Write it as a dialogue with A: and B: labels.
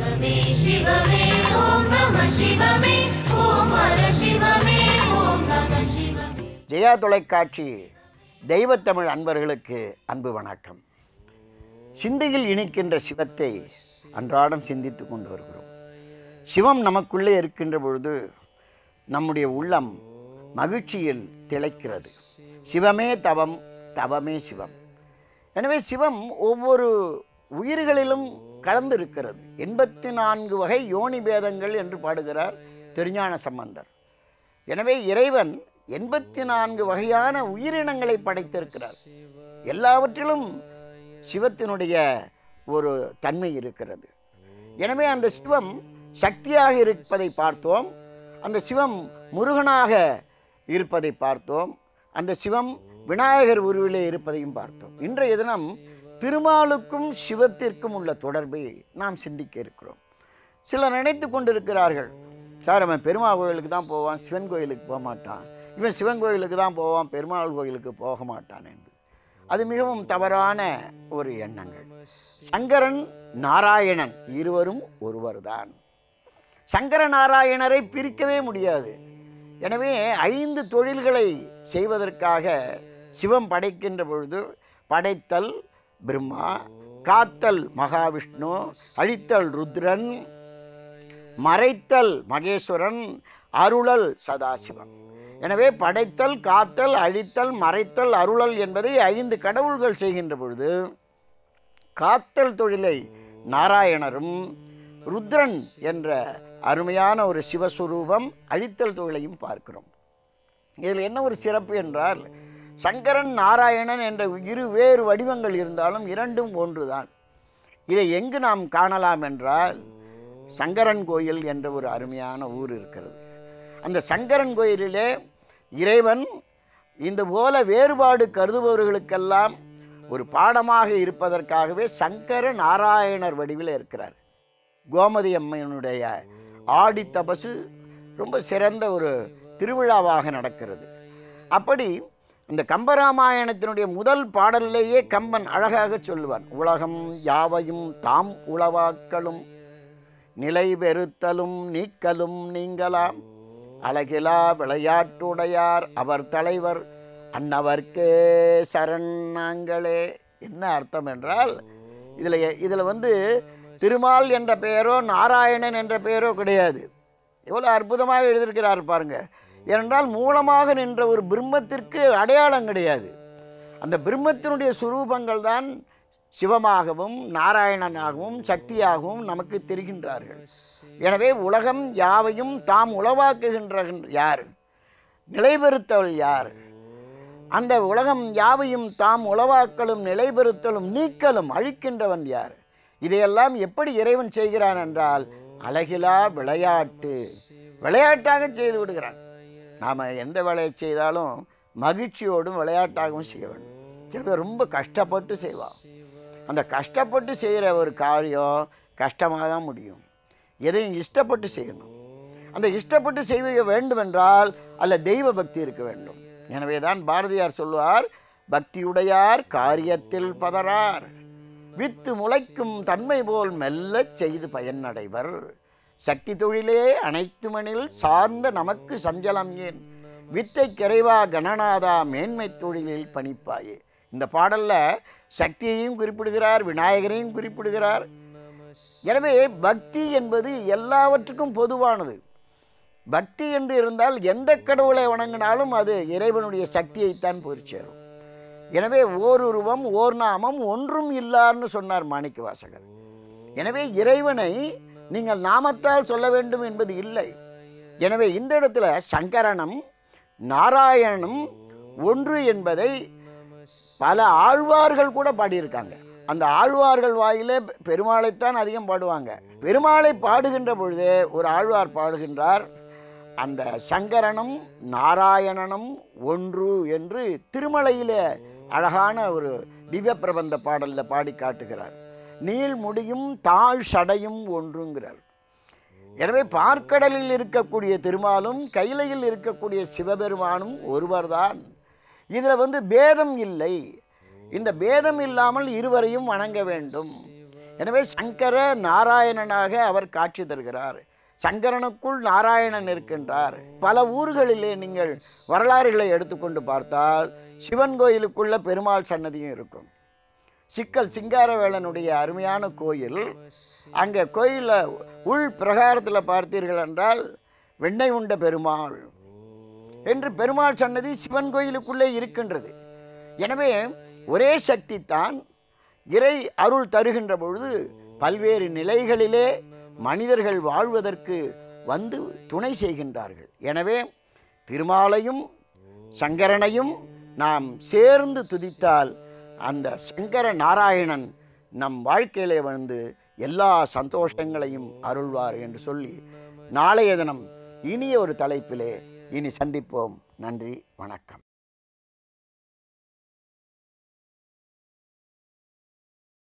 A: சிவமே சிவமே ஓம் நம சிவமே ஓம் ஹர சிவமே ஓம் நம சிவமே
B: ஜெயா தொலைக்காட்சி தெய்வத்தமிழ் அன்பர்களுக்கு அன்பு வணக்கம் சிந்தையில் இணைக்கின்ற சிவத்தை அன்றாடம் சிந்தித்து கொண்டு வருகிறோம் சிவம் நமக்குள்ளே இருக்கின்ற பொழுது நம்முடைய உள்ளம் மகிழ்ச்சியில் திளைக்கிறது சிவமே தவம் தவமே சிவம் எனவே சிவம் ஒவ்வொரு உயிர்களிலும் கலந்து இருக்கிறது எண்பத்தி நான்கு வகை யோனி பேதங்கள் என்று பாடுகிறார் திருஞான சம்பந்தர் எனவே இறைவன் எண்பத்தி நான்கு வகையான உயிரினங்களை படைத்திருக்கிறார் எல்லாவற்றிலும் சிவத்தினுடைய ஒரு தன்மை இருக்கிறது எனவே அந்த சிவம் சக்தியாக இருப்பதை பார்த்தோம் அந்த சிவம் முருகனாக இருப்பதை பார்த்தோம் அந்த சிவம் விநாயகர் உருவிலே இருப்பதையும் பார்த்தோம் இன்றைய தினம் திருமாலுக்கும் சிவத்திற்கும் உள்ள தொடர்பை நாம் சிந்திக்க இருக்கிறோம் சிலர் நினைத்து கொண்டிருக்கிறார்கள் சார் அவன் பெருமாள் கோயிலுக்கு தான் போவான் சிவன் கோயிலுக்கு போக மாட்டான் இவன் சிவன் கோயிலுக்கு தான் போவான் பெருமாள் கோயிலுக்கு போக மாட்டான் என்று அது மிகவும் தவறான ஒரு எண்ணங்கள் சங்கரன் நாராயணன் இருவரும் ஒருவர்தான் சங்கர நாராயணரை பிரிக்கவே முடியாது எனவே ஐந்து தொழில்களை செய்வதற்காக சிவம் படைக்கின்ற பொழுது படைத்தல் பிரம்மா காத்தல் மகாவிஷ்ணு அழித்தல் ருத்ரன் மறைத்தல் மகேஸ்வரன் அருளல் சதாசிவன் எனவே படைத்தல் காத்தல் அழித்தல் மறைத்தல் அருளல் என்பதை ஐந்து கடவுள்கள் செய்கின்ற பொழுது காத்தல் தொழிலை நாராயணரும் ருத்ரன் என்ற அருமையான ஒரு சிவஸ்வரூபம் அழித்தல் தொழிலையும் பார்க்கிறோம் இதில் என்ன ஒரு சிறப்பு என்றால் சங்கரன் நாராயணன் என்ற இரு வேறு வடிவங்கள் இருந்தாலும் இரண்டும் ஒன்றுதான் இதை எங்கு நாம் காணலாம் என்றால் சங்கரன் கோயில் என்ற ஒரு அருமையான ஊர் இருக்கிறது அந்த சங்கரன் கோயிலிலே இறைவன் இந்த போல வேறுபாடு கருதுபவர்களுக்கெல்லாம் ஒரு பாடமாக இருப்பதற்காகவே சங்கர நாராயணர் வடிவில் இருக்கிறார் கோமதி அம்மையனுடைய ஆடி தபசு ரொம்ப சிறந்த ஒரு திருவிழாவாக நடக்கிறது அப்படி இந்த கம்பராமாயணத்தினுடைய முதல் பாடலிலேயே கம்பன் அழகாக சொல்லுவான் உலகம் யாவையும் தாம் உளவாக்களும் நிலை பெறுத்தலும் நீக்கலும் நீங்கலாம் அழகிலா விளையாட்டுடையார் அவர் தலைவர் அன்னவர்க்கே சரண் நாங்களே என்ன அர்த்தம் என்றால் இதில் இதில் வந்து திருமால் என்ற பெயரோ நாராயணன் என்ற பெயரோ கிடையாது எவ்வளோ அற்புதமாக எழுதியிருக்கிறார் பாருங்க ஏனென்றால் மூலமாக நின்ற ஒரு பிரம்மத்திற்கு அடையாளம் கிடையாது அந்த பிரம்மத்தினுடைய சுரூபங்கள் தான் சிவமாகவும் நாராயணனாகவும் சக்தியாகவும் நமக்கு தெரிகின்றார்கள் எனவே உலகம் யாவையும் தாம் உளவாக்குகின்ற யார் நிலைபெறுத்தவள் யார் அந்த உலகம் யாவையும் தாம் உளவாக்கலும் நிலைபெறுத்தலும் நீக்கலும் அழிக்கின்றவன் யார் இதையெல்லாம் எப்படி இறைவன் செய்கிறான் என்றால் அழகிலா விளையாட்டு விளையாட்டாக செய்து விடுகிறான் நாம் எந்த வேலையை செய்தாலும் மகிழ்ச்சியோடும் விளையாட்டாகவும் செய்ய வேண்டும் சில பேர் ரொம்ப கஷ்டப்பட்டு செய்வான் அந்த கஷ்டப்பட்டு செய்கிற ஒரு காரியம் கஷ்டமாக தான் முடியும் எதையும் இஷ்டப்பட்டு செய்யணும் அந்த இஷ்டப்பட்டு செய்ய வேண்டுமென்றால் அல்ல தெய்வ பக்தி இருக்க வேண்டும் எனவே தான் பாரதியார் சொல்வார் பக்தியுடையார் காரியத்தில் பதறார் வித்து முளைக்கும் தன்மை போல் மெல்லச் செய்து பயனடைவர் சக்தி தொழிலே அனைத்துமனில் சார்ந்த நமக்கு சஞ்சலம் ஏன் வித்தை கிரைவா கணநாதா மேன்மை தொழிலில் பணிப்பாயே இந்த பாடல்ல சக்தியையும் குறிப்பிடுகிறார் விநாயகரையும் குறிப்பிடுகிறார் எனவே பக்தி என்பது எல்லாவற்றுக்கும் பொதுவானது பக்தி என்று இருந்தால் எந்த கடவுளை வணங்கினாலும் அது இறைவனுடைய சக்தியைத்தான் போய் சேரும் எனவே ஓருருவம் ஓர் நாமம் ஒன்றும் இல்லார்னு சொன்னார் மாணிக்க வாசகர் எனவே இறைவனை நீங்கள் நாமத்தால் சொல்ல வேண்டும் என்பது இல்லை எனவே இந்த இடத்துல சங்கரனும் நாராயணனும் ஒன்று என்பதை பல ஆழ்வார்கள் கூட பாடியிருக்காங்க அந்த ஆழ்வார்கள் வாயிலே பெருமாளைத்தான் அதிகம் பாடுவாங்க பெருமாளை பாடுகின்ற பொழுது ஒரு ஆழ்வார் பாடுகின்றார் அந்த சங்கரனும் நாராயணனும் ஒன்று என்று திருமலையிலே அழகான ஒரு திவ்ய பிரபந்த பாடலில் பாடி காட்டுகிறார் நீள் முடியும் தாழ் சடையும் ஒன்றுங்கிறார் எனவே பார்க்கடலில் இருக்கக்கூடிய திருமாலும் கைலையில் இருக்கக்கூடிய சிவபெருமானும் ஒருவர்தான் இதில் வந்து பேதம் இல்லை இந்த பேதம் இல்லாமல் இருவரையும் வணங்க வேண்டும் எனவே சங்கர நாராயணனாக அவர் காட்சி தருகிறார் சங்கரனுக்குள் நாராயணன் இருக்கின்றார் பல ஊர்களிலே நீங்கள் வரலாறுகளை எடுத்துக்கொண்டு பார்த்தால் சிவன் கோயிலுக்குள்ள பெருமாள் சன்னதியும் இருக்கும் சிக்கல் சிங்காரவேலனுடைய அருமையான கோயில் அங்கே கோயிலில் உள் பிரகாரத்தில் பார்த்தீர்கள் என்றால் வெண்ணெய் உண்ட பெருமாள் என்று பெருமாள் சன்னதி சிவன் கோயிலுக்குள்ளே இருக்கின்றது எனவே ஒரே சக்தி தான் இறை அருள் தருகின்ற பொழுது பல்வேறு நிலைகளிலே மனிதர்கள் வாழ்வதற்கு வந்து துணை செய்கின்றார்கள் எனவே திருமாலையும் சங்கரனையும் நாம் சேர்ந்து துதித்தால் அந்த சங்கர நாராயணன் நம் வாழ்க்கையிலே வந்து எல்லா சந்தோஷங்களையும் அருள்வார் என்று சொல்லி நாளைய தினம் இனிய ஒரு தலைப்பிலே இனி சந்திப்போம் நன்றி வணக்கம்